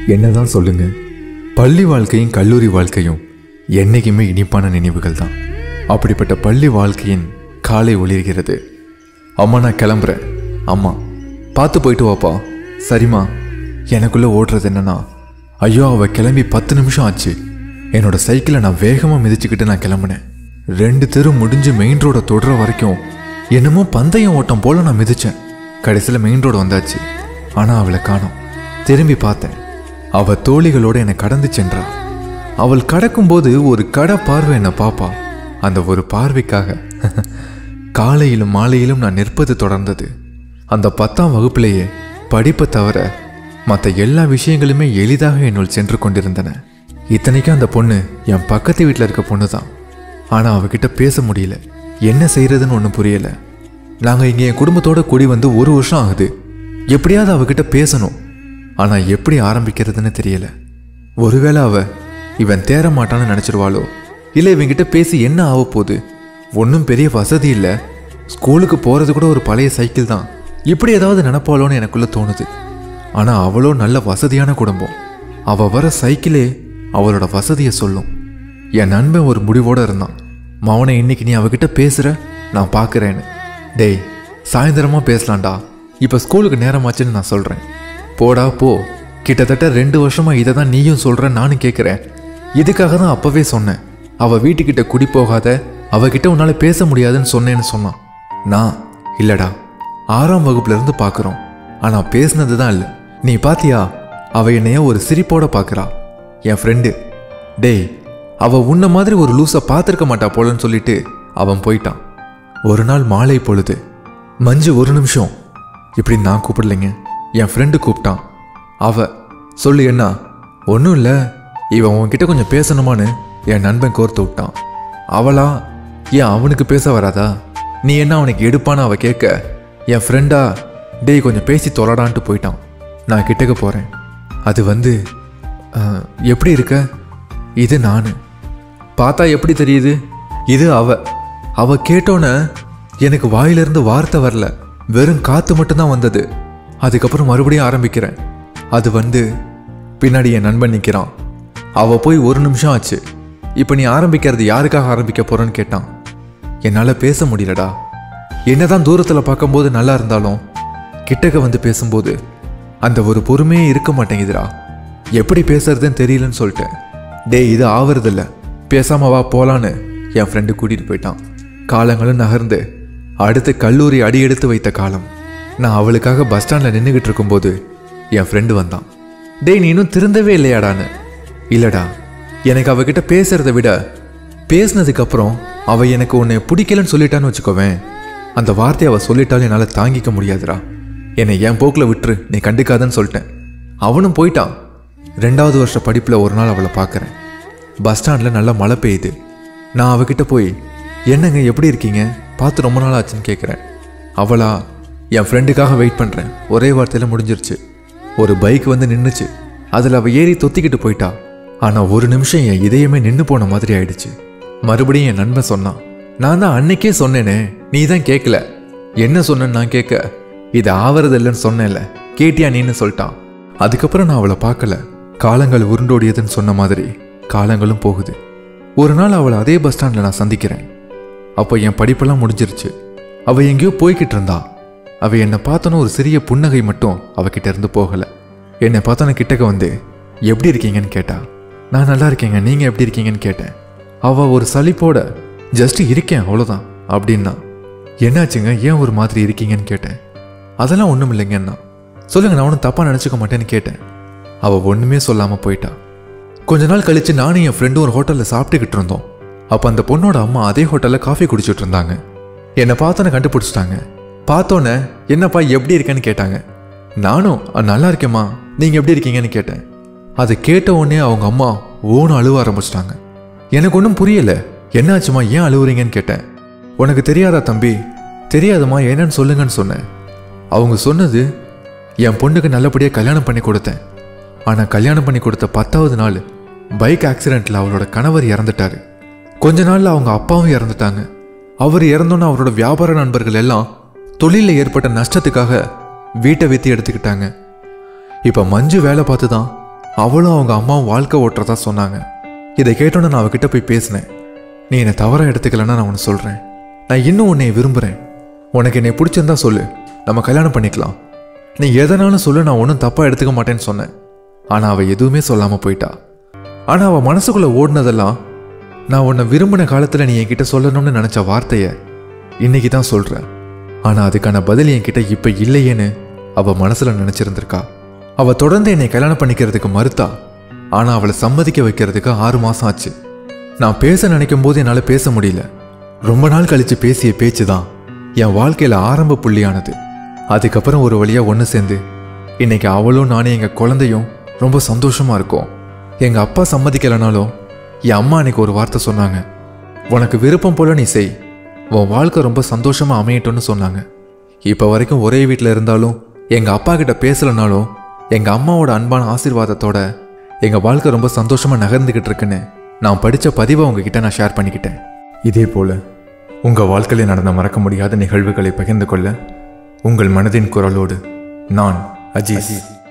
என்னதான் சொல்லுங்க பள்ளி வாழ்க்கையும் கல்லூரி வாழ்க்கையும் என்னைக்குமே இனிப்பான நினைவுகள் தான் அப்படிப்பட்ட பள்ளி வாழ்க்கையின் காலை ஒளிர்கிறது அம்மா நான் கிளம்புறேன் அம்மா பார்த்து போயிட்டு வாப்பா சரிம்மா எனக்குள்ள ஓடுறது என்னன்னா ஐயோ அவ கிளம்பி பத்து நிமிஷம் ஆச்சு என்னோட சைக்கிளை நான் வேகமாக மிதிச்சுக்கிட்டு நான் கிளம்புனேன் ரெண்டு தெரு முடிஞ்சு மெயின் ரோட தொடுற வரைக்கும் என்னமோ பந்தயம் ஓட்டம் போல நான் மிதிச்சேன் கடைசியில் மெயின் ரோடு வந்தாச்சு ஆனால் அவளை காணோம் திரும்பி பார்த்தேன் அவ தோழிகளோட என்னை கடந்து சென்றா அவள் கடக்கும்போது ஒரு கடை பார்வை என்னை பாப்பா அந்த ஒரு பார்வைக்காக காலையிலும் மாலையிலும் நான் நிற்பது தொடர்ந்தது அந்த பத்தாம் வகுப்பிலேயே படிப்பை தவிர மற்ற எல்லா விஷயங்களுமே எளிதாக என்னுள் சென்று கொண்டிருந்தன இத்தனைக்கும் அந்த பொண்ணு என் பக்கத்து வீட்டில் இருக்க பொண்ணு தான் ஆனால் அவகிட்ட பேச முடியல என்ன செய்யறதுன்னு ஒன்றும் புரியல நாங்கள் இங்கே என் குடும்பத்தோட கூடி வந்து ஒரு வருஷம் ஆகுது எப்படியாவது அவகிட்ட பேசணும் ஆனால் எப்படி ஆரம்பிக்கிறதுன்னு தெரியல ஒருவேளை அவ இவன் தேற மாட்டான்னு நினச்சிருவாளோ இல்லை இவங்கிட்ட பேசி என்ன ஆக போகுது ஒன்றும் பெரிய வசதி இல்லை ஸ்கூலுக்கு போகிறது கூட ஒரு பழைய சைக்கிள் தான் இப்படி ஏதாவது நினப்பாளோன்னு எனக்குள்ள தோணுது ஆனால் அவளோ நல்ல வசதியான குடும்பம் அவ வர சைக்கிளே அவளோட வசதியை சொல்லும் என் நண்பன் ஒரு முடிவோட இருந்தான் மவனை இன்னைக்கு நீ அவகிட்ட பேசுற நான் பார்க்குறேன்னு டேய் சாயந்தரமா பேசலாம்டா இப்போ ஸ்கூலுக்கு நேரமாச்சுன்னு நான் சொல்கிறேன் போடா போ கிட்டத்தட்ட ரெண்டு வருஷமா இதை தான் நீயும் சொல்ற நானும் கேட்குறேன் இதுக்காக தான் அப்பவே சொன்னேன் அவ வீட்டுக்கிட்ட குடி போகாத அவகிட்ட உன்னால பேச முடியாதுன்னு சொன்னேன்னு சொன்னான் நான் இல்லடா ஆறாம் வகுப்புல இருந்து பார்க்குறோம் ஆனா பேசுனது தான் இல்லை நீ பாத்தியா அவ என்னைய ஒரு சிரிப்போட பார்க்கறா என் ஃப்ரெண்டு டேய் அவ உன்ன மாதிரி ஒரு லூஸை பார்த்துருக்க மாட்டா போலன்னு சொல்லிட்டு அவன் போயிட்டான் ஒரு நாள் மாலை பொழுது மஞ்சு ஒரு நிமிஷம் இப்படி நான் கூப்பிடலைங்க என் ஃப்ரெண்டு கூப்பிட்டான் அவ சொல்லு என்ன ஒன்றும் இல்லை இவன் உன்கிட்ட கொஞ்சம் பேசணுமான்னு என் நண்பன் கோர்த்து விட்டான் அவளா ஏன் அவனுக்கு பேச வராதா நீ என்ன அவனுக்கு எடுப்பான்னு அவ கேட்க என் ஃப்ரெண்டா டேய் கொஞ்சம் பேசி தொலைடான்ட்டு போயிட்டான் நான் கிட்டக்க போகிறேன் அது வந்து அஹ், எப்படி இருக்க இது நான் பார்த்தா எப்படி தெரியுது இது அவ அவ கேட்டோன்னே எனக்கு வாயிலிருந்து வார்த்தை வரல வெறும் காத்து மட்டும்தான் வந்தது அதுக்கப்புறம் மறுபடியும் ஆரம்பிக்கிறேன் அது வந்து பின்னாடி என் நண்பன் நிற்கிறான் அவ போய் ஒரு நிமிஷம் ஆச்சு இப்போ நீ ஆரம்பிக்கிறது யாருக்காக ஆரம்பிக்க போறேன்னு கேட்டான் என்னால் பேச முடியலடா என்னதான் தூரத்தில் பார்க்கும்போது நல்லா இருந்தாலும் கிட்டக்க வந்து பேசும்போது அந்த ஒரு பொறுமையே இருக்க மாட்டேங்குதுடா எப்படி பேசுறதுன்னு தெரியலன்னு சொல்லிட்டேன் டேய் இது ஆவறதில்ல பேசாம வா போலான்னு என் ஃப்ரெண்டு கூட்டிட்டு போயிட்டான் காலங்களும் நகர்ந்து அடுத்து கல்லூரி அடி எடுத்து வைத்த காலம் நான் அவளுக்காக பஸ் ஸ்டாண்டில் நின்றுக்கிட்டு இருக்கும்போது என் ஃப்ரெண்டு வந்தான் டேய் நீ இன்னும் திருந்தவே இல்லையாடான்னு இல்லடா எனக்கு அவகிட்ட பேசுறத விட பேசினதுக்கு அப்புறம் அவ எனக்கு உன்னை பிடிக்கலன்னு சொல்லிட்டான்னு வச்சுக்கோவேன் அந்த வார்த்தையை அவ சொல்லிட்டாலும் என்னால் தாங்கிக்க முடியாதுடா என்னை என் போக்கில் விட்டுரு நீ கண்டுக்காதன்னு சொல்லிட்டேன் அவனும் போயிட்டான் ரெண்டாவது வருஷ படிப்பில் ஒரு நாள் அவளை பார்க்குறேன் பஸ் ஸ்டாண்டில் நல்லா மழை பெய்யுது நான் அவகிட்ட போய் என்னங்க எப்படி இருக்கீங்க பார்த்து ரொம்ப நாள் ஆச்சுன்னு கேட்குறேன் அவளா என் ஃப்ரெண்டுக்காக வெயிட் பண்ணுறேன் ஒரே வார்த்தையில் முடிஞ்சிருச்சு ஒரு பைக் வந்து நின்றுச்சு அதில் அவள் ஏறி தொத்திக்கிட்டு போயிட்டா ஆனால் ஒரு நிமிஷம் என் இதயமே நின்று போன மாதிரி ஆயிடுச்சு மறுபடியும் என் நண்பன் சொன்னான் நான் தான் அன்னைக்கே சொன்னேனே நீ தான் கேட்கல என்ன சொன்னேன்னு நான் கேட்க இது ஆவறது இல்லைன்னு சொன்னேன்ல கேட்டியா நீன்னு சொல்லிட்டான் அதுக்கப்புறம் நான் அவளை பார்க்கல காலங்கள் உருண்டோடியதுன்னு சொன்ன மாதிரி காலங்களும் போகுது ஒரு நாள் அவளை அதே பஸ் ஸ்டாண்டில் நான் சந்திக்கிறேன் அப்போ என் படிப்பெல்லாம் முடிஞ்சிருச்சு அவள் எங்கேயோ போய்கிட்டு இருந்தா அவ என்னை பார்த்தோன்னு ஒரு சிறிய புன்னகை மட்டும் அவகிட்ட இருந்து போகல என்னை பார்த்தோன்னு கிட்டக்க வந்து எப்படி இருக்கீங்கன்னு கேட்டா நான் நல்லா இருக்கேங்க நீங்க எப்படி இருக்கீங்கன்னு கேட்டேன் அவ ஒரு சலிப்போட ஜஸ்ட் இருக்கேன் அவ்வளோதான் அப்படின்னா என்னாச்சுங்க ஏன் ஒரு மாதிரி இருக்கீங்கன்னு கேட்டேன் அதெல்லாம் ஒன்றும் இல்லைங்கன்னா சொல்லுங்க நான் ஒன்றும் தப்பாக நினச்சிக்க மாட்டேன்னு கேட்டேன் அவள் ஒன்றுமே சொல்லாமல் போயிட்டா கொஞ்ச நாள் கழிச்சு நானும் என் ஃப்ரெண்டும் ஒரு ஹோட்டலில் சாப்பிட்டுக்கிட்டு இருந்தோம் அப்போ அந்த பொண்ணோட அம்மா அதே ஹோட்டலில் காஃபி குடிச்சிட்டு இருந்தாங்க என்னை பார்த்தோன்னே கண்டுபிடிச்சிட்டாங்க பார்த்தோன்னே என்னப்பா எப்படி இருக்கேன்னு கேட்டாங்க நானும் "அ, நல்லா இருக்கேம்மா நீங்கள் எப்படி இருக்கீங்கன்னு கேட்டேன் அதை கேட்ட உடனே அவங்க அம்மா ஓன்னு அழுவ ஆரம்பிச்சிட்டாங்க எனக்கு ஒன்றும் புரியல என்னாச்சுமா ஏன் அழுவுறீங்கன்னு கேட்டேன் உனக்கு தெரியாதா தம்பி தெரியாதும்மா என்னன்னு சொல்லுங்கன்னு சொன்னேன் அவங்க சொன்னது என் பொண்ணுக்கு நல்லபடியாக கல்யாணம் பண்ணி கொடுத்தேன் ஆனால் கல்யாணம் பண்ணி கொடுத்த பத்தாவது நாள் பைக் ஆக்சிடெண்ட்டில் அவளோட கணவர் இறந்துட்டாரு கொஞ்ச நாள்ல அவங்க அப்பாவும் இறந்துட்டாங்க அவர் இறந்தோன்னு அவரோட வியாபார நண்பர்கள் எல்லாம் தொழிலில் ஏற்பட்ட நஷ்டத்துக்காக வீட்டை வித்து எடுத்துக்கிட்டாங்க இப்போ மஞ்சு வேலை பார்த்து தான் அவளும் அவங்க அம்மாவும் வாழ்க்கை ஓட்டுறதா சொன்னாங்க இதை கேட்டோன்னே நான் அவகிட்ட போய் பேசினேன் நீ என்னை தவறாக எடுத்துக்கலன்னா நான் உனக்கு சொல்கிறேன் நான் இன்னும் உன்னை விரும்புகிறேன் உனக்கு என்னை பிடிச்சிருந்தா சொல்லு நம்ம கல்யாணம் பண்ணிக்கலாம் நீ எதனாலும் சொல்லு நான் ஒன்றும் தப்பாக எடுத்துக்க மாட்டேன்னு சொன்னேன் ஆனால் அவள் எதுவுமே சொல்லாமல் போயிட்டா ஆனால் அவள் மனசுக்குள்ளே ஓடினதெல்லாம் நான் உன்னை விரும்பின காலத்தில் நீ என்கிட்ட சொல்லணும்னு நினச்ச வார்த்தையை இன்னைக்கு தான் சொல்கிறேன் ஆனால் அதுக்கான பதில் என்கிட்ட இப்போ இல்லையேன்னு அவள் மனசில் நினச்சிருந்திருக்கா அவள் தொடர்ந்து என்னை கல்யாணம் பண்ணிக்கிறதுக்கு மறுத்தா ஆனால் அவளை சம்மதிக்க வைக்கிறதுக்கு ஆறு மாதம் ஆச்சு நான் பேச நினைக்கும் போது என்னால் பேச முடியல ரொம்ப நாள் கழிச்சு பேசிய பேச்சு தான் என் வாழ்க்கையில் ஆரம்ப புள்ளியானது அதுக்கப்புறம் ஒரு வழியாக ஒன்று சேர்ந்து இன்னைக்கு அவளும் நானே எங்கள் குழந்தையும் ரொம்ப சந்தோஷமாக இருக்கோம் எங்கள் அப்பா சம்மதிக்கலைனாலும் என் அம்மா அன்னைக்கு ஒரு வார்த்தை சொன்னாங்க உனக்கு விருப்பம் போல நீ செய் உன் வாழ்க்கை ரொம்ப சந்தோஷமாக அமையட்டும்னு சொன்னாங்க இப்போ வரைக்கும் ஒரே வீட்டில் இருந்தாலும் எங்கள் அப்பா கிட்ட பேசலைனாலும் எங்கள் அம்மாவோட அன்பான ஆசீர்வாதத்தோட எங்கள் வாழ்க்கை ரொம்ப சந்தோஷமாக நகர்ந்துக்கிட்டு இருக்குன்னு நான் படித்த பதிவை உங்ககிட்ட நான் ஷேர் பண்ணிக்கிட்டேன் இதே போல் உங்கள் வாழ்க்கையில் நடந்த மறக்க முடியாத நிகழ்வுகளை பகிர்ந்து கொள்ள உங்கள் மனதின் குரலோடு நான் அஜீஸ்